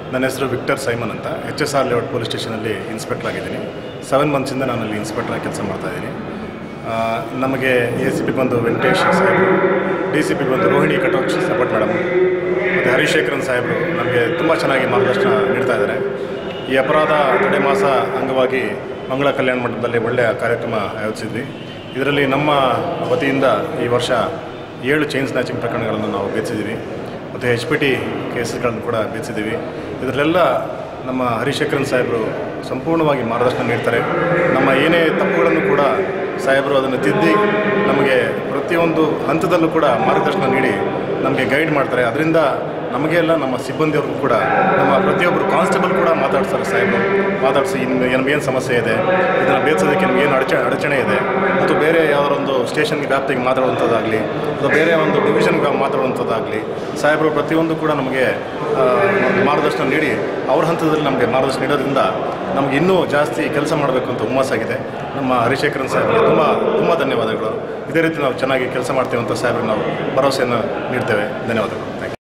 ನನ್ನ ಹೆಸರು Victor Simon ಅಂತ H S R layout police ಸ್ಟೇಷನಲ್ಲಿ ಇನ್ಸ್ಪೆಕ್ಟರ್ ಆಗಿದ್ದೀನಿ ಸೆವೆನ್ ಮಂತ್ಸಿಂದ ನಾನು ಅಲ್ಲಿ ಇನ್ಸ್ಪೆಕ್ಟರ್ ಕೆಲಸ ಮಾಡ್ತಾಯಿದ್ದೀನಿ ನಮಗೆ ಎ ಸಿ ಪಿ ಬಂದು ವೆಂಕಟೇಶ್ ಸಾಹೇಬರು ಡಿ ಸಿ ಪಿ ಬಂದು ರೋಹಿಣಿ ಕಟೋಚ್ ಸಪೋರ್ಟ್ ಮೇಡಮ್ ಮತ್ತು ಹರಿಶೇಖರನ್ ಸಾಹೇಬರು ನಮಗೆ ತುಂಬ ಚೆನ್ನಾಗಿ ಮಾರ್ಗದರ್ಶನ ನೀಡ್ತಾ ಇದ್ದಾರೆ ಈ ಅಪರಾಧ ತಡೆ ಮಾಸ ಅಂಗವಾಗಿ ಮಂಗಳ ಕಲ್ಯಾಣ ಮಂಟಪದಲ್ಲಿ ಒಳ್ಳೆಯ ಕಾರ್ಯಕ್ರಮ ಆಯೋಜಿಸಿದ್ವಿ ಇದರಲ್ಲಿ ನಮ್ಮ ವತಿಯಿಂದ ಈ ವರ್ಷ ಏಳು ಚೈನ್ ಸ್ನ್ಯಾಚಿಂಗ್ ಪ್ರಕರಣಗಳನ್ನು ನಾವು ಭೇದಿಸಿದ್ದೀವಿ ಮತ್ತು ಎಚ್ ಪಿ ಟಿ ಕೇಸ್ಗಳನ್ನು ಕೂಡ ಭೇದಿಸಿದ್ದೀವಿ ಇದರಲ್ಲೆಲ್ಲ ನಮ್ಮ ಹರಿಶೇಖರನ್ ಸಾಹೇಬರು ಸಂಪೂರ್ಣವಾಗಿ ಮಾರ್ಗದರ್ಶನ ನೀಡ್ತಾರೆ ನಮ್ಮ ಏನೇ ತಪ್ಪುಗಳನ್ನು ಕೂಡ ಸಾಹೇಬರು ಅದನ್ನು ತಿದ್ದಿ ನಮಗೆ ಪ್ರತಿಯೊಂದು ಹಂತದಲ್ಲೂ ಕೂಡ ಮಾರ್ಗದರ್ಶನ ನೀಡಿ ನಮಗೆ ಗೈಡ್ ಮಾಡ್ತಾರೆ ಅದರಿಂದ ನಮಗೆ ಎಲ್ಲ ನಮ್ಮ ಸಿಬ್ಬಂದಿಯವ್ರಿಗೂ ಕೂಡ ನಮ್ಮ ಪ್ರತಿಯೊಬ್ಬರು ಕಾನ್ಸ್ಟೇಬಲ್ ಕೂಡ ಮಾತಾಡ್ತಾರೆ ಸಾಹೇಬರು ಮಾತಾಡಿಸಿ ಇನ್ನು ನಮಗೇನು ಸಮಸ್ಯೆ ಇದೆ ಇದನ್ನು ಬೇಯಿಸೋದಕ್ಕೆ ನಿಮಗೇನು ಅಡಚ ಅಡಚಣೆ ಇದೆ ಮತ್ತು ಬೇರೆ ಯಾವುದೊಂದು ಸ್ಟೇಷನ್ಗೆ ವ್ಯಾಪ್ತಿಗೆ ಮಾತಾಡುವಂಥದ್ದಾಗಲಿ ಅಥವಾ ಬೇರೆ ಒಂದು ಡಿವಿಷನ್ಗೆ ಮಾತಾಡುವಂಥದ್ದಾಗಲಿ ಸಾಹೇಬರು ಪ್ರತಿಯೊಂದು ಕೂಡ ನಮಗೆ ಆ, ಒಂದು ಮಾರ್ಗದರ್ಶನ ನೀಡಿ ಅವ್ರ ಹಂತದಲ್ಲಿ ನಮಗೆ ಮಾರ್ಗದರ್ಶನ ನೀಡೋದ್ರಿಂದ ನಮಗೆ ಇನ್ನೂ ಜಾಸ್ತಿ ಕೆಲಸ ಮಾಡಬೇಕು ಅಂತ ಹುಮ್ಮಸ್ಸಾಗಿದೆ ನಮ್ಮ ಹರಿಶೇಖರನ್ ಸಾಹೇಬರಿಗೆ ತುಂಬ ತುಂಬ ಧನ್ಯವಾದಗಳು ಇದೇ ರೀತಿ ನಾವು ಚೆನ್ನಾಗಿ ಕೆಲಸ ಮಾಡ್ತೇವೆ ಅಂತ ಸಾಹೇಬ್ರಿಗೆ ನಾವು ಭರವಸೆಯನ್ನು ನೀಡ್ತೇವೆ ಧನ್ಯವಾದಗಳು